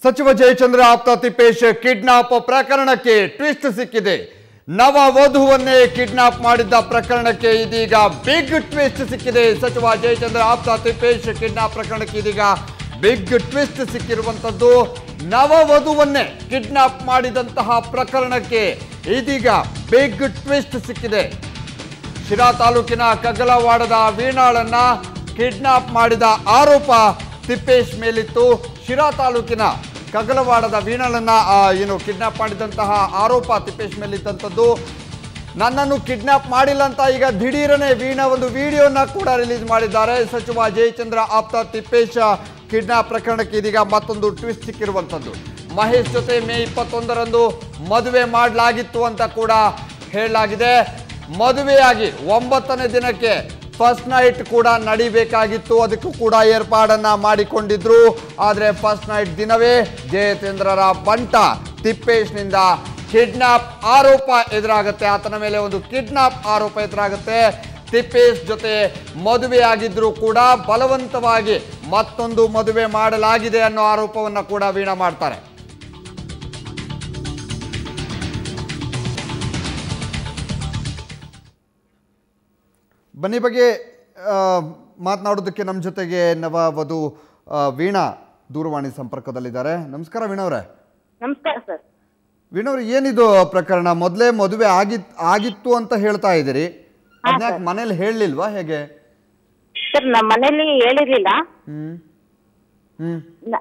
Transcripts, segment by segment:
ಸಚಿವ ಜಯಚಂದ್ರ ಆಪ್ತ ತಿಪ್ಪೇಶ್ ಕಿಡ್ನಾಪ್ ಪ್ರಕರಣಕ್ಕೆ ಟ್ವಿಸ್ಟ್ ಸಿಕ್ಕಿದೆ ನವ ವಧುವನ್ನೇ ಕಿಡ್ನಾಪ್ ಮಾಡಿದ್ದ ಪ್ರಕರಣಕ್ಕೆ ಇದೀಗ ಬಿಗ್ ಟ್ವಿಸ್ಟ್ ಸಿಕ್ಕಿದೆ ಸಚಿವ ಜಯಚಂದ್ರ ಆಪ್ತ ತಿಪ್ಪೇಶ್ ಕಿಡ್ನಾಪ್ ಪ್ರಕರಣಕ್ಕೆ ಇದೀಗ ಬಿಗ್ ಟ್ವಿಸ್ಟ್ ಸಿಕ್ಕಿರುವಂತದ್ದು ನವ ವಧುವನ್ನೇ ಕಿಡ್ನಾಪ್ ಮಾಡಿದಂತಹ ಪ್ರಕರಣಕ್ಕೆ ಇದೀಗ ಬಿಗ್ ಟ್ವಿಸ್ಟ್ ಸಿಕ್ಕಿದೆ ಶಿರಾ ತಾಲೂಕಿನ ಕಗ್ಗಲವಾಡದ ವೀಣಾಳನ್ನ ಕಿಡ್ನಾಪ್ ಮಾಡಿದ ಆರೋಪ ತಿಪ್ಪೇಶ್ ಮೇಲಿತ್ತು ಶಿರಾ ತಾಲೂಕಿನ ಕಗ್ಗಲವಾಡದ ವೀಣಾಳನ್ನ ಆ, ಏನು ಕಿಡ್ನಾಪ್ ಮಾಡಿದಂತಹ ಆರೋಪ ತಿಪ್ಪೇಶ್ ಮೇಲಿದ್ದಂಥದ್ದು ನನ್ನನ್ನು ಕಿಡ್ನಾಪ್ ಮಾಡಿಲ್ಲ ಅಂತ ಈಗ ದಿಢೀರನೆ ವೀಣಾ ಒಂದು ವಿಡಿಯೋನ ಕೂಡ ರಿಲೀಸ್ ಮಾಡಿದ್ದಾರೆ ಸಚಿವ ಜಯಚಂದ್ರ ಆಪ್ತ ತಿಪ್ಪೇಶ್ ಕಿಡ್ನಾಪ್ ಪ್ರಕರಣಕ್ಕೆ ಇದೀಗ ಮತ್ತೊಂದು ಟ್ವಿಸ್ಟ್ ಸಿಕ್ಕಿರುವಂಥದ್ದು ಮಹೇಶ್ ಜೊತೆ ಮೇ ಇಪ್ಪತ್ತೊಂದರಂದು ಮದುವೆ ಮಾಡಲಾಗಿತ್ತು ಅಂತ ಕೂಡ ಹೇಳಲಾಗಿದೆ ಮದುವೆಯಾಗಿ ಒಂಬತ್ತನೇ ದಿನಕ್ಕೆ ಫಸ್ಟ್ ನೈಟ್ ಕೂಡ ನಡಿಬೇಕಾಗಿತ್ತು ಅದಕ್ಕೂ ಕೂಡ ಏರ್ಪಾಡನ್ನ ಮಾಡಿಕೊಂಡಿದ್ರು ಆದರೆ ಫಸ್ಟ್ ನೈಟ್ ದಿನವೇ ಜಯಚಂದ್ರರ ಬಂಟ ತಿಪ್ಪೇಶ್ನಿಂದ ಕಿಡ್ನಾಪ್ ಆರೋಪ ಎದುರಾಗುತ್ತೆ ಆತನ ಮೇಲೆ ಒಂದು ಕಿಡ್ನಾಪ್ ಆರೋಪ ಎದುರಾಗುತ್ತೆ ತಿಪ್ಪೇಶ್ ಜೊತೆ ಮದುವೆಯಾಗಿದ್ರೂ ಕೂಡ ಬಲವಂತವಾಗಿ ಮತ್ತೊಂದು ಮದುವೆ ಮಾಡಲಾಗಿದೆ ಅನ್ನೋ ಆರೋಪವನ್ನ ಕೂಡ ವೀಣಾ ಮಾಡ್ತಾರೆ ಬನ್ನಿ ಬಗ್ಗೆ ಆ, ಮಾತನಾಡೋದಕ್ಕೆ ನಮ್ಮ ಜೊತೆಗೆ ನವ ವಧು ಆ, ವೀಣಾ ದೂರವಾಣಿ ಸಂಪರ್ಕದಲ್ಲಿದ್ದಾರೆ ನಮಸ್ಕಾರ ವೀಣಾ ಅವರೇ ನಮಸ್ಕಾರ ಸರ್ ವೀಣಾ ಅವ್ರೆ ಏನಿದು ಪ್ರಕರಣ ಮೊದಲೇ ಮದುವೆ ಆಗಿತ್ ಆಗಿತ್ತು ಅಂತ ಹೇಳ್ತಾ ಇದ್ದೀರಿ ಅದ್ನ್ಯಾಕೆ ಮನೇಲಿ ಹೇಳಲಿಲ್ವಾ ಹೇಗೆ ಸರ್ ನಮ್ಮ ಮನೇಲಿ ಹೇಳಿರ್ಲಿಲ್ಲ ಹ್ಮ್ ಹ್ಮ್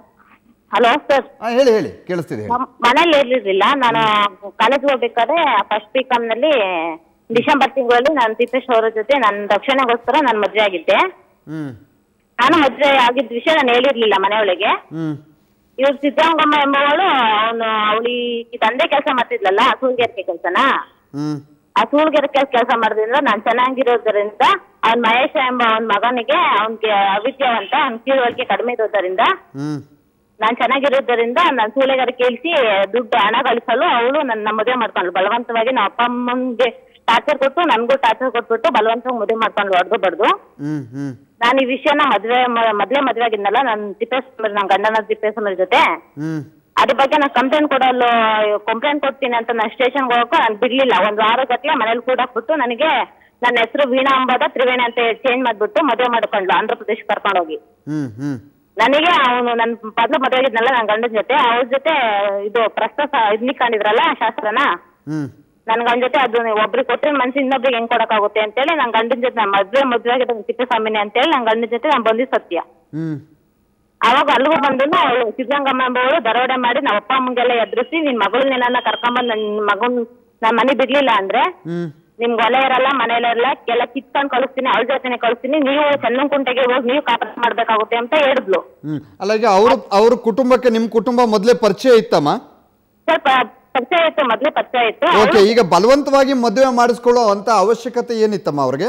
ಹಲೋ ಸರ್ ಆ, ಹೇಳಿ ಹೇಳಿ ಕೇಳಿಸ್ತಿದೆ ಹೇಳಿ ನಮ್ಮ ಮನೇಲಿ ಹೇಳಿರ್ಲಿಲ್ಲ ನಾನು ಕಾಲೇಜ್ ಹೋಗ್ಬೇಕಾದ್ರೆ ಫಸ್ಟ್ ಪಿ ನಲ್ಲಿ ಡಿಸೆಂಬರ್ ತಿಂಗಳಲ್ಲಿ ನಾನು ತಿಪ್ಪೇಶ್ ಅವರ ಜೊತೆ ನನ್ನ ರಕ್ಷಣೆಗೋಸ್ಕರ ನಾನು ಮದುವೆ ಆಗಿದ್ದೆ ಹ್ಮ್ ನಾನು ಮದುವೆ ಆಗಿದ್ದ ವಿಷಯ ನಾನು ಹೇಳಿರ್ಲಿಲ್ಲ ಮನೆಯೊಳಗೆ ಹ್ಮ್ ಇವ್ರು ಸಿದ್ದರಾಮಯ್ಯ ಎಂಬವಳು ಅವನು ಅವಳಿ ತಂದೆ ಕೆಲಸ ಮಾಡ್ತಿದ್ಲಲ್ಲ ಸೂಳ್ಗೆರ್ಕೆ ಕೆಲಸನ ಹ್ಮ್ ಆ ಸೂಳ್ಗೆರೆ ಕೆಲಸ ಮಾಡೋದ್ರಿಂದ ನಾನು ಚೆನ್ನಾಗಿರೋದ್ರಿಂದ ಅವ್ನ ಮಹೇಶ ಎಂಬ ಅವನ ಮಗನಿಗೆ ಅವನಿಗೆ ಅವಿದ್ಯಾವಂತ ಅವ್ನ ತಿಳುವಳಿಕೆ ಕಡಿಮೆ ಇರೋದರಿಂದ ಹ್ಮ್ ನಾನ್ ಚೆನ್ನಾಗಿರೋದ್ರಿಂದ ನಾನ್ ಸೂಳೆಗಾರ ಕೇಳಿಸಿ ದುಡ್ಡು ಹಣ ಗಳಿಸಲು ಅವಳು ನನ್ನ ಮದುವೆ ಮಾಡ್ಕೊಂಡ್ಳು ಬಲವಂತವಾಗಿ ನಮ್ಮ ಅಪ್ಪ ಅಮ್ಮಂಗೆ ಟಾರ್ಚರ್ ಕೊಟ್ಟು ನನ್ಗೂ ಟಾರ್ಚರ್ ಕೊಟ್ಬಿಟ್ಟು ಬಲವಂತವಾಗಿ ಮದುವೆ ಮಾಡ್ಕೊಂಡ್ಲು ಹೊಡೆದು ಬಡ್ದು ಹ್ಮ್ ಹ್ಮ್ ನಾನು ಈ ವಿಷಯನ ಮದ್ವೆ ಮ- ಮೊದ್ಲೇ ಮದ್ವೆ ಆಗಿದ್ನಲ್ಲ ನನ್ ತಿಪ್ಪೇಸ್ವಾಮಿ ನನ್ನ ಗಂಡನ ತಿಪ್ಪೇಸ್ವಾಮಿ ಜೊತೆ ಹ್ಮ್ ಅದ್ರ ಬಗ್ಗೆ ನಾನು ಕಂಪ್ಲೇಂಟ್ ಕೊಡಲು ಕಂಪ್ಲೇಂಟ್ ಕೊಡ್ತೀನಿ ಅಂತ ನಾನು ಸ್ಟೇಷನ್ಗೆ ಹೋಗಕ್ಕೂ ನಾನು ಬಿಡ್ಲಿಲ್ಲ ಒಂದು ವಾರ ಗಟ್ಟಲೆ ಮನೇಲಿ ಕೂಡಾಕ್ಬಿಟ್ಟು ನನಗೆ ನನ್ನ ಹೆಸರು ವೀಣಾ ಅಂಬಾದ ತ್ರಿವೇಣಿ ಅಂತ ಚೇಂಜ್ ಮಾಡ್ಬಿಟ್ಟು ಮದುವೆ ಮಾಡ್ಕೊಂಡ್ಲು ಆಂಧ್ರ ಪ್ರದೇಶ ಕರ್ಕೊಂಡೋಗಿ ಹ್ಮ್ ಹ್ಮ್ ನನಗೆ ಅವನು ನನ್ನ ಮೊದ್ಲು ಮದುವೆ ಆಗಿದ್ನಲ್ಲ ನನ್ನ ಗಂಡನ ಜೊತೆ ಅವ್ರ ಜೊತೆ ಇದು ಪ್ರಸ್ತಾಪ ಇದ್ನಿಕೊಂಡಿದ್ರಲ್ಲ ಶಾಸ್ತ್ರನ ಹ್ಮ್ ನನ್ನ ಗಂಡ ಜೊತೆ ಅದು ಒಬ್ರಿಗೆ ಕೊಟ್ಟರೆ ಮನ್ಸು ಇನ್ನೊಬ್ರಿಗೆ ಹೆಂಗ್ ಕೊಡಕ್ಕಾಗುತ್ತೆ ಅಂತೇಳಿ ನನ್ನ ಗಂಡನ ಜೊತೆ ನಾನು ಮದ್ವೆ ಮದ್ವೆ ಆಗಿದ್ದ ತಿಪ್ಪಸ್ವಾಮಿನಿ ಅಂತೇಳಿ ನನ್ನ ಗಂಡನ ಜೊತೆ ನಾನು ಬಂದಿದ್ದು ಸತ್ಯ ಹ್ಮ್ ಅವಾಗ ಅಲ್ಲಿಗೂ ಬಂದು ಅವಳು ಸಿದ್ಧಗಂಗಮ್ಮ ಎಂಬವಳು ದರೋಡೆ ಮಾಡಿ ನಮ್ಮ ಅಪ್ಪ ಅಮ್ಮಂಗೆಲ್ಲ ಎದುರಿಸಿ ನಿನ್ ಮಗಳನ್ನೆಲ್ಲ ಕರ್ಕೊಂಬಂದ್ ನನ್ ಮಗನ್ ನಾನ್ ಮನೆ ಬಿಡ್ಲಿಲ್ಲ ಅಂದ್ರೆ ಹ್ಮ್ ನಿಮ್ಗೆ ಒಲೆ ಇರಲ್ಲ ಮನೇಲಿ ಇರಲ್ಲ ಎಲ್ಲ ಕಿತ್ಕೊಂಡ್ ಕಳಿಸ್ತೀನಿ ಅವಳ ಜೊತೆನೆ ಕಳಿಸ್ತೀನಿ ನೀವು ಕುಂಟೆಗೆ ಹೋಗಿ ನೀವು ಕಾಪಾಡ ಮಾಡ್ಬೇಕಾಗುತ್ತೆ ಅಂತ ಹೇಳಿದ್ಲು ಹ್ಮ್ ಅಲ್ಲ ಈಗ ಅವ್ರ ಅವ್ರ ಕುಟುಂಬಕ್ಕೆ ನಿಮ್ಮ ಕುಟುಂಬ ಮೊದಲೇ ಪರಿಚಯ ಇತ್ತಮ್ಮ ಸ್ವಲ್ಪ ಪರಿಚಯ ಇತ್ತು ಮೊದ್ಲೇ ಪರಿಚಯ ಇತ್ತು ಓಕೆ ಈಗ ಬಲವಂತವಾಗಿ ಮದುವೆ ಮಾಡಿಸ್ಕೊಳ್ಳೋ ಅಂತ ಅವಶ್ಯಕತೆ ಏನಿತ್ತಮ್ಮ ಅವ್ರಿಗೆ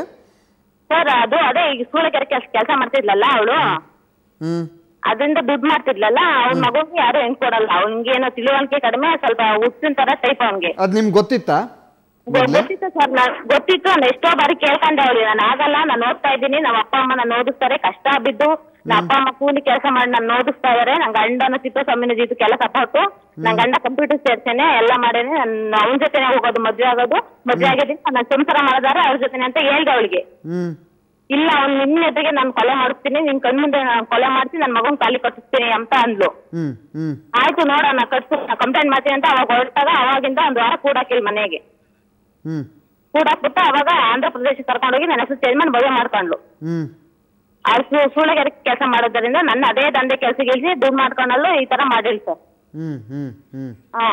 ಸರ್ ಅದು ಅದೇ ಈಗ ಸೂಳೆಕೆರೆ ಕೆಲ್ಸ ಕೆಲಸ ಮಾಡ್ತಿದ್ಲಲ್ಲ ಅವಳು ಹ್ಮ್ ಅದರಿಂದ ದುಡ್ಡು ಮಾಡ್ತಿದ್ಲಲ್ಲ ಅವ್ನ ಮಗುಗೆ ಯಾರು ಹೆಣ್ ಕೊಡಲ್ಲ ಅವ್ನಿಗೆ ಏನೋ ತಿಳುವಳಿಕೆ ಕಡಿಮೆ ಸ್ವಲ್ಪ ಹುಚ್ಚಿನ ತರ ಟೈಪ್ ಅವ್ನಿಗೆ ಅದ್ ನಿಮ್ಗೆ ಗೊತ್ತಿತ್ತಾ ಮೊದ್ಲೇ ಗೊತ್ತಿತ್ತು ಸರ್ ನಾನ್ ಗೊತ್ತಿತ್ತು ನಾನು ಎಷ್ಟೋ ಬಾರಿ ಕೇಳ್ಕೊಂಡೆ ಅವಳಿ ನಾನು ಆಗಲ್ಲ ನಾನು ಓದ್ತಾ ಇದ್ದೀನಿ ನಮ್ಮ ಅಪ್ಪ ಅಮ್ಮ ನಾನು ಓದಿಸ್ತಾರೆ ಕಷ್ಟ ಬಿದ್ದು ನಮ್ಮ ಅಪ್ಪ ಅಮ್ಮ ಕೂಲಿ ಕೆಲಸ ಮಾಡಿ ನಾನು ಓದಿಸ್ತಾ ಇದಾರೆ ನನ್ ಗಂಡನ ತಿಪ್ಪಸ್ವಾಮಿನ ಜೊತೆಗೆಲ್ಲ ಸಪೋರ್ಟು ನನ್ ಗಂಡ ಕಂಪ್ಯೂಟರ್ ಸೇರ್ಸೇನೆ ಎಲ್ಲ ಮಾಡೇನೆ ನಾನು ಅವನ ಜೊತೆನೆ ಹೋಗೋದು ಮದ್ವೆ ಆಗೋದು ಮದ್ವೆ ಆಗಿದ್ದೀನಿ ನಾನು ಸಂಸಾರ ಮಾಡಿದಾರೆ ಅವ್ರ ಜೊತೆನೆ ಅಂತ ಹೇಳ್ದೆ ಅವಳಿಗೆ ಹ್ಮ್ ಇಲ್ಲ ಅವ್ನು ನಿನ್ನ ಎದುರಿಗೆ ನಾನು ಕೊಲೆ ಮಾಡಿಸ್ತೀನಿ ನಿನ್ ಕಣ್ಮುಂದೆ ನಾನು ಕೊಲೆ ಮಾಡ್ತೀನಿ ನನ್ನ ಮಗನ್ ತಾಲಿ ಕಟ್ಟಿಸ್ತೀನಿ ಅಂತ ಅಂದ್ಲು ಹ್ಮ್ ಹ್ಮ್ ಆಯ್ತು ನೋಡೋಣ ಕಟ್ಸು ಕಂಪ್ಲೇಂಟ್ ಮಾಡ್ತೀನಿ ಅಂತ ಅವಾಗ ಹೊರಟಾಗ ಅವಾಗಿಂದ ಒಂದ್ ವಾರ ಕೂಡಾಕಿಲ್ ಮನೆಗೆ ಹ್ಮ್ ಕೂಡಾಕ್ಬಿಟ್ಟು ಅವಾಗ ಆಂಧ್ರ ಪ್ರದೇಶ ಕರ್ಕೊಂಡೋಗಿ ನನ್ನ ಹೆಸರು ಚೇಂಜ್ ಮಾಡಿ ಮದುವೆ ಮಾಡ್ಕೊಂಡ್ಲು ಹ್ಮ್ ಅವ್ರು ಸೂಳೆಗಾರ ಕೆಲಸ ಮಾಡೋದ್ರಿಂದ ನನ್ನ ಅದೇ ದಂಧೆ ಕೆಲಸ ಗೆಲ್ಸಿ ದುಡ್ಡು ಮಾಡ್ಕೊಂಡಲ್ಲೂ ಈ ತರ ಮಾಡಿಲ್ ಸರ್ ಹ್ಮ್ ಹ್ಮ್ ಹ್ಮ್ ಹಾ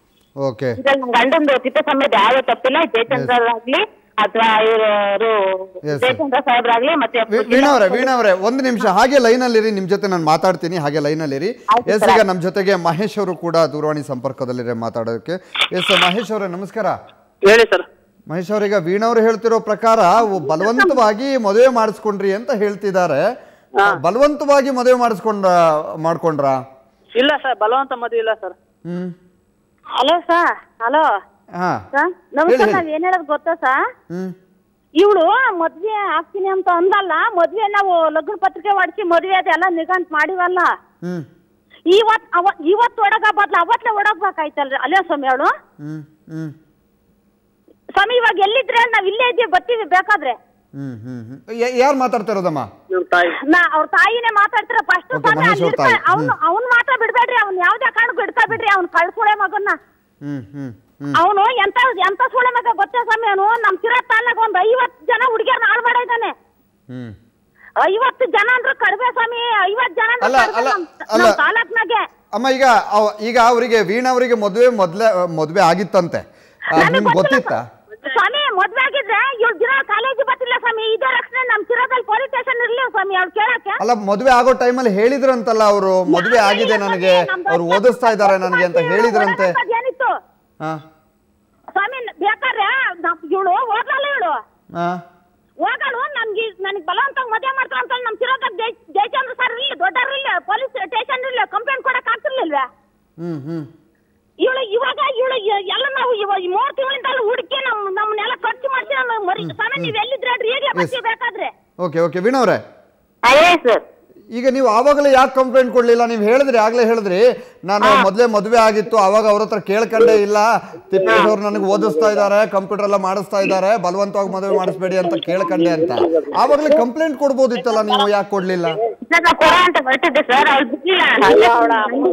ಓಕೆ ಇದ್ರಲ್ಲಿ ನನ್ ಗಂಡಂದು ತಿಪ್ಪಸ್ವಾಮಿದು ಯಾವ ತಪ್ಪಿಲ್ಲ ಜಯಚಂದ್ರ ಆಗ್ಲಿ ಅಥವಾ ಇವರು Yes, sir. ಜಯಚಂದ್ರ ಸಾಹೇಬ್ರಾಗ್ಲಿ ಮತ್ತೆ ವಿ- ವೀಣಾ ಅವರೇ ವೀಣಾ ಅವರೇ ಒಂದು ನಿಮಿಷ ಹಾಗೆ ಲೈನಲ್ಲಿರಿ ನಿಮ್ಮ ಜೊತೆ ನಾನು ಮಾತಾಡ್ತೀನಿ ಹಾಗೆ ಲೈನಲ್ಲಿರಿ ಆಯ್ತು ಎಸ್ ಸರ್. ಈಗ ನಮ್ಮ ಜೊತೆಗೆ ಮಹೇಶ್ ಅವರು ಕೂಡ ದೂರವಾಣಿ ಸಂಪರ್ಕದಲ್ಲಿರೆ ಮಾತಾಡೋದಕ್ಕೆ ಎಸ್ ಮಹೇಶ್ ಅವರೇ ನಮಸ್ಕಾರ ಹೇಳಿ ಸರ್ ಮಹೇಶ್ ಅವರೀಗ ವೀಣಾ ಅವರು ಹೇಳ್ತಿರೋ ಪ್ರಕಾರ ಒ- ಬಲವಂತವಾಗಿ ಮದುವೆ ಮಾಡಿಸ್ಕೊಂಡ್ರಿ ಅಂತ ಹೇಳ್ತಿದ್ದಾರೆ ಬಲವಂತವಾಗಿ ಮದುವೆ ಮಾಡಿಸ್ಕೊಂಡ ಮಾಡ್ಕೊಂಡ್ರ ಇಲ್ಲ ಸರ್ ಬಲವಂತ ಮದುವೆ ಇಲ್ಲ ಸರ್ ಹ್ಮ್ ಹಲೋ ಸರ್ ಹಲೋ ಹಾ ಸರ್ ಹೇಳಿ, ನಮಸ್ಕಾರ ಹೇಳಿ. ನಾವ್ ಏನ್ ಹೇಳೋದು ಗೊತ್ತಾ ಸರ್ ಹ್ಮ್ ಇವಳು ಮದ್ವೆ ಆಗ್ತೀನಿ ಅಂತ ಅಂದಲ್ಲ ಮದ್ವೆ ನಾವು ಲಗ್ನ ಪತ್ರಿಕೆ ಹೊಡ್ಸಿ ಮದ್ವೆ ಅದೆಲ್ಲ ನಿಗಂಟ್ ಮಾಡಿವಲ್ಲ ಹ್ಮ್ ಇವತ್ ಅವ ಇವತ್ ಒಡಗ ಬದ್ಲ ಅವತ್ಲೆ ಒಡಗ್ಬೇಕಾಯ್ತಲ್ರಿ ಅಲ್ಲೇ ಸ್ವಾಮಿ ಅವಳು ಹ್ಮ್ ಹ್ಮ್ ಸ್ವಾಮಿ ಇವಾಗ ಎಲ್ಲಿದ್ರೆ ನಾವ್ ಇಲ್ಲೇ ಇದ್ದೀವಿ ಬರ್ತೀವಿ ಬೇಕಾದ್ರೆ ಹ್ಮ್ ಹ್ಮ್ ಹ್ಮ್ ಯಾರು ಮಾತಾಡ್ತಾ ಇರೋದಮ್ಮ ನಮ್ಮ ತಾಯಿ ನಾ ಅವ್ರ ತಾಯಿನೇ ಮಾತಾಡ್ತಾರ ಫಸ್ಟ್ Okay, ಮಹೇಶ್ ಅವ್ರ ತಾಯಿ. ಅವ್ನು ಅವ್ನ್ ಮಾತ್ರ ಬಿಡ್ಬೇಡ್ರಿ ಅವ್ನ್ ಯಾವ್ದೇ ಕಾರಣಕ್ಕೂ ಇಡ್ತಾ ಬಿಡ್ರಿ ಅವ್ನ್ ಕಳ್ಸುಳೆ ಮಗನ್ನ ಹ್ಮ್ ಹ್ಮ್ ಹ್ಮ್ ಅವನು ಎಂತ ಎಂತ ಸುಳೆ ಮಗ ಗೊತ್ತೇ ಸ್ವಾಮಿ ಅವನು ನಮ್ ಸಿರತ್ ತಾಲ್ನಾಗ ಒಂದ್ ಐವತ್ ಜನ ಹುಡುಗಿಯರ್ನ ಹಾಳು ಮಾಡಿದಾನೆ ಹ್ಮ್ ಐವತ್ತು ಜನ ಅಂದ್ರೆ ಕಡಿಮೆ ಸ್ವಾಮಿ ಐವತ್ ಜನ ಅಂದ್ರೆ ಅಲ್ಲ, ಕಡ್ಮೆ ಅಲ್ಲ, ನಮ್- ಅಲ್ಲ. ನಮ್ ತಾಲೂಕ್ನಾಗೆ ಅಮ್ಮ ಈಗ ಅವ- ಈಗ ಅವರಿಗೆ ವೀಣಾ ಅವರಿಗೆ ಮದುವೆ ಮೊದ್ಲೇ ಮದುವೆ ಆಗಿತ್ತಂತೆ ಆ, ನನಗ್ ನಿಮ್ಗೆ ಗೊತ್ತಿಲ್ಲ ಗೊತ್ತಿತ್ತಾ ಸ್ವಾಮಿ ಮದ್ವೆ ಆಗಿದ್ರೆ ಇವ್ಳು ದಿನ ಕಾಲೇಜ್ ಬರ್ತಿಲ್ಲ ಸ್ವಾಮಿ ಇದೇ ಲಕ್ಷಣ ನಮ್ ಸಿರದಲ್ಲಿ ಪೊಲೀಸ್ ಸ್ಟೇಷನ್ ಇರ್ಲಿಲ್ಲ ಸ್ವಾಮಿ ಅವ್ಳು ಕೇಳಕ್ಕೆ ಅಲ್ಲ ಮದುವೆ ಆಗೋ ಟೈಮಲ್ಲಿ ಹೇಳಿದ್ರಂತಲ್ಲ ಅವರು ಮದುವೆ ಆಗಿದೆ ನನಗೆ ಅವ್ರು ಓದಿಸ್ತಾ ಇದ್ದಾರೆ ನನಗೆ ಅಂತ ಹೇಳಿದ್ರಂತೆ ಏನಿತ್ತು ಹಾ ಸ್ವಾಮಿ ಬೇಕಾದ್ರೆ ಇವಳು ಹೋಗಲ್ಲ ಇವಳು ಹಾ ಹೋಗಲು ನನ್ಗೆ ನನಗೆ ಬಲವಂತ ಮದುವೆ ಮಾಡ್ತಾಳ ಅಂತ ನಮ್ ಸಿರೋದಾಗ ಜೈ ಜಯಚಂದ್ರ ಸರ್ ಇಲ್ಲಿ ದೊಡ್ಡವ್ರು ಇಲ್ಲ ಪೊಲೀಸ್ ಸ್ಟೇಷನ್ ಇಲ್ಲ ಕಂಪ್ಲೇಂಟ್ ಕೊಡಕ್ ಆಗ್ತಿರ್ಲಿಲ್ವಾ ಹ್ಮ್ ಹ್ಮ್ ಇವಳು ಇವಾಗ ಇವಳು ಎಲ್ಲ ನಾವು ಇವಾಗ ಈ ಮೂರ್ ತಿಂಗಳಿಂದ ಹುಡುಕಿ ನಮ್ ನಮ್ಮನ್ನೆಲ್ಲ ಖರ್ಚು ಮಾಡ್ಸಿ ನಮ್ಮ ಮರಿ ಸ್ವಾಮಿ ನೀವ್ ಎಲ್ಲಿದ್ರೆ ಹೇಳ್ರಿ ಹೇಗೆ ಬರ್ತೀವಿ ಬೇಕಾದ್ರೆ ಓಕೆ ಓಕೆ ವೀಣಾ ಅವರೇ ಅದೇ ಸರ್ ಈಗ ನೀವು ಆವಾಗಲೇ ಯಾಕೆ ಕಂಪ್ಲೇಂಟ್ ಕೊಡ್ಲಿಲ್ಲ ನೀವು ಹೇಳಿದ್ರಿ ಆಗ್ಲೇ ಹೇಳಿದ್ರಿ ನಾನು ಮೊದಲೇ ಮದುವೆ ಆಗಿತ್ತು ಅವಾಗ ಅವ್ರ ಹತ್ರ ಕೇಳ್ಕೊಂಡೇ ಇಲ್ಲ ತಿಪ್ಪೇಶ್ ಅವ್ರು ನನಗೆ ಓದಿಸ್ತಾ ಇದ್ದಾರೆ ಕಂಪ್ಯೂಟರ್ ಎಲ್ಲ ಮಾಡಿಸ್ತಾ ಇದ್ದಾರೆ ಬಲವಂತವಾಗಿ ಮದುವೆ ಮಾಡಿಸ್ಬೇಡಿ ಅಂತ ಕೇಳ್ಕೊಂಡೆ ಅಂತ ಆವಾಗಲೇ ಕಂಪ್ಲೇಂಟ್ ಕೊಡ್ಬೋದಿತ್ತಲ್ಲ ನೀವು ಯಾಕೆ ಕೊಡ್ಲಿಲ್ಲ ಸರ್ ನಾವು ಕೊಡ ಅಂತ ಹೊರಟಿದ್ದೆ ಸರ್ ಅವ್ಳು ಬಿಟ್ಟಿಲ್ಲ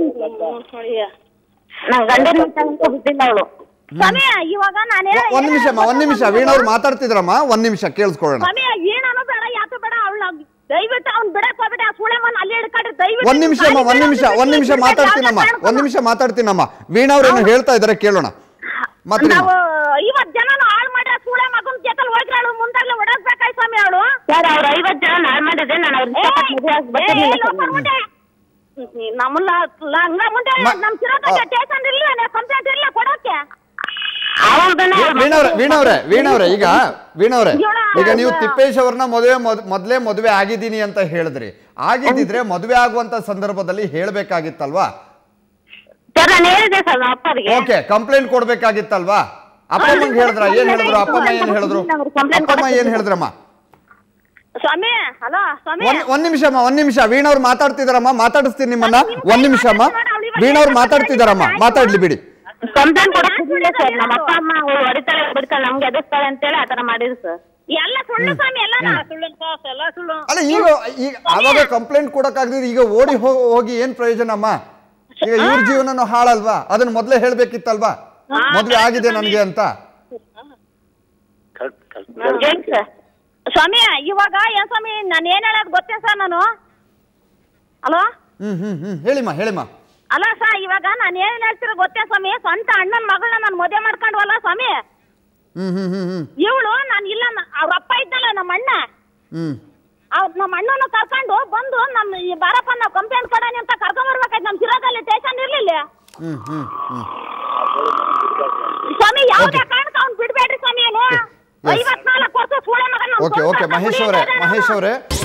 ನನ್ ಗಂಡನ ಅಂತ ಬಿಟ್ಟಿಲ್ಲ ಅವಳು ಸ್ವಾಮಿ ಇವಾಗ ನಾನೇ ಒಂದ್ ನಿಮಿಷ ಅಮ್ಮ ಒಂದ್ ನಿಮಿಷ ವೀಣಾ ಅವ್ರು ಮಾತಾಡ್ತಿದ್ರಮ್ಮ ಒಂದ್ ನಿಮಿಷ ಕೇಳಿಸ್ಕೊಳ್ಳೋಣ ಸ್ವಾಮಿ ಏನಾನು ಬೇಡ ಯಾತು ಬೇಡ ಅವಳ ದಯವಿಟ್ಟು ಅವ್ನ್ ಬಿಡಕ್ ಹೋಗ್ಬೇಡಿ ಆ ಸುಳೆಮನ್ ಅಲ್ಲಿ ಹಿಡ್ಕೊಂಡ್ರೆ ದಯವಿಟ್ಟು ಒಂದ್ ನಿಮಿಷ ಅಮ್ಮ ಒಂದ್ ನಿಮಿಷ ಒಂದ್ ನಿಮಿಷ ಮಾತಾಡ್ತೀನಮ್ಮ ಒಂದ್ ನಿಮಿಷ ಮಾತಾಡ್ತೀನಮ್ಮ ವೀಣಾ ಅವ್ರು ಏನೋ ಹೇಳ್ತಾ ಇದಾರೆ ಕೇಳೋಣ ಮತ್ತೆ ನಾವು ಐವತ್ ಜನ ಹಾಳು ಮಾಡಿ ಆ ಸುಳೆ ಮಗನ್ ಜೊತೆಲ್ ಹೋಗಿ ಅವಳು ಮುಂದಾಗ್ಲೇ ಹೊಡಸ್ಬೇಕಾಯ್ ಸ್ವಾಮಿ ಅವಳು ಸರ್ ಅವ್ರು ಐವತ್ತು ಜನ ನಾನ್ ಮಾಡಿದ್ದೆ ನಾನು ಅವ್ರ ಮದುವೆ ಆಗಿ ಬರ್ತಿರ್ಲಿಲ್ಲ ಸರ್ ನಾನು. ನಮ್ಮಲ್ಲ ಮುಂದೆ ಮ- ನಮ್ ಸಿರೋದಾಗ ಸ್ಟೇಷನ್ ಇರ್ಲಿಲ್ಲ ಕಂಪ್ಲೇಂಟ್ ಇರ್ಲಿಲ್ಲ ಕೊಡೋಕೆ ಅವ್ರ್ದನ್ನ ಅವ್ರ್ ವೀಣವ್ರೆ ವೀಣವ್ರೆ ವೀಣವ್ರೆ ಈಗ ವೀಣವ್ರೆ ಈಗ ನೀವು ತಿಪ್ಪೇಶ್ ಅವ್ರನ್ನ ಮದುವೆ ಮೊದ್- ಮೊದ್ಲೇ ಮದುವೆ ಆಗಿದ್ದೀನಿ ಅಂತ ಹೇಳಿದ್ರಿ ಆಗಿದ್ದಿದ್ರೆ ಮದುವೆ ಆಗುವಂತ ಸಂದರ್ಭದಲ್ಲಿ ಹೇಳ್ಬೇಕಾಗಿತ್ತಲ್ವಾ ಸರ್ ನಾನು ಹೇಳಿದೆ ಸರ್ ನಮ್ಮ ಅಪ್ಪರಿಗೆ ಓಕೆ ಕಂಪ್ಲೇಂಟ್ ಕೊಡ್ಬೇಕಾಗಿತ್ತಲ್ವಾ ಅಪ್ಪ ಅಮ್ಮಂಗ್ ಹೇಳಿದ್ರ ಏನ್ ಹೇಳಿದ್ರು ಅಪ್ಪ ಅಮ್ಮ ಏನ್ ಹೇಳಿದ್ರು ಅಪ್ಪ ಅಮ್ಮ ಏನ್ ಹೇಳಿದ್ರಮ್ಮ ಸ್ವಾಮಿ ಹಲೋ ಸ್ವಾಮಿ ಒಂದ್ ಒಂದ್ ನಿಮಿಷ ಅಮ್ಮ ಒಂದ್ ನಿಮಿಷ ವೀಣವ್ರು ಮಾತಾಡ್ತಿದಾರಮ್ಮ ಮಾತಾಡಿಸ್ತೀನಿ ನಿಮ್ಮನ್ನ ಒಂದ್ ನಿಮಿಷ ಅಮ್ಮ ವೀಣವ್ರು ಮಾತಾಡ್ತಿದಾರಮ್ಮ ಮಾತಾಡ್ಲಿ ಬಿಡಿ ಕಂಪ್ಲೇಂಟ್ ಕೊಡಕ್ಕಿಲ್ಲ ಸರ್ ನಮ್ಮ ಅಪ್ಪ ಅಮ್ಮ ಅವ್ಳು ಹೊಡಿತಾಳೆ ಬಿಡ್ತಾಳೆ ನಮ್ಗೆ ಎದುರಿಸ್ತಾಳೆ ಅಂತೇಳಿ ಆತರ ಮಾಡಿದ್ರು ಸರ್ ಎಲ್ಲ ಸುಳ್ಳು ಸ್ವಾಮಿ ಎಲ್ಲ ಸುಳ್ಳು ಸಾಸ್ ಎಲ್ಲ ಸುಳ್ಳು ಅಲ್ಲ ಈಗ ಈಗ ಅವಾಗ ಕಂಪ್ಲೇಂಟ್ ಕೊಡಕ್ಕಾಗದಿದ್ರೆ ಈಗ ಓಡಿ ಹೋ- ಹೋಗಿ ಏನ್ ಪ್ರಯೋಜನ ಅಮ್ಮ ಈಗ ಇವ್ರ ಜೀವನನು ಹಾಳಲ್ವಾ ಅದನ್ನ ಮೊದ್ಲೇ ಹೇಳ್ಬೇಕಿತ್ತಲ್ವಾ ಮದ್ವೆ ಆಗಿದೆ ನನಗೆ ಅಂತ ಹೇಳಿ ಸರ್ ಸ್ವಾಮಿ ಇವಾಗ ಏನ್ ಸ್ವಾಮಿ ನಾನು ಏನ್ ಹೇಳೋದು ಗೊತ್ತೇ ಸರ್ ನಾನು ಹಲೋ ಹ್ಮ್ ಹ್ಮ್ ಹ್ಮ್ ಹೇಳಿಮ್ಮ ಹೇಳಿಮ್ಮ ಅಲ್ಲ ಸರ್ ಇವಾಗ ನಾನು ಏನ್ ಹೇಳ್ತಿರೋ ಗೊತ್ತೇ ಸ್ವಾಮಿ ಸ್ವಂತ ಅಣ್ಣನ ಮಗಳನ್ನ ನಾನು ಮದುವೆ ಮಾಡ್ಕೊಂಡ್ವಲ್ಲ ಸ್ವಾಮಿ ಹ್ಮ್ ಹ್ಮ್ ಹ್ಮ್ ಹ್ಮ್ ಇವಳು ನಾನು ಇಲ್ಲ ನ- ಅವ್ರ ಅಪ್ಪ ಇದ್ದಲ್ಲ ನಮ್ಮ ಅಣ್ಣ ಹ್ಮ್ ಅವ್ರ ನಮ್ಮ ಅಣ್ಣನ ಕರ್ಕೊಂಡು ಬಂದು ನಮ್ಮ ಈ ಬಾರಪ್ಪ ನಾವು ಕಂಪ್ಲೇಂಟ್ ಕೊಡೋಣ ಅಂತ ಕರ್ಕೊಂಡ್ ಬರ್ಬೇಕಾಯ್ತು ನಮ್ಮ ಸಿರೋದಲ್ಲಿ ಸ್ಟೇಷನ್ ಇರ್ಲಿಲ್ಲ ಹ್ಮ್ ಹ್ಮ್ ಹ್ಮ್ ಸ್ವಾಮಿ ಯಾವ್ದೇ ಕಾರಣಕ್ಕೆ ಅವ್ನು ಬಿಡ್ಬೇಡ್ರಿ ಸ್ವಾಮಿ ಏನು Yes. ಐವತ್ನಾಲ್ಕು ವರ್ಷ ಸೂಳೆ ಮಗನ ಓಕೆ ಓಕೆ ಮಹೇಶ್ ಅವರೇ ಮಹೇಶ್ ಅವರೇ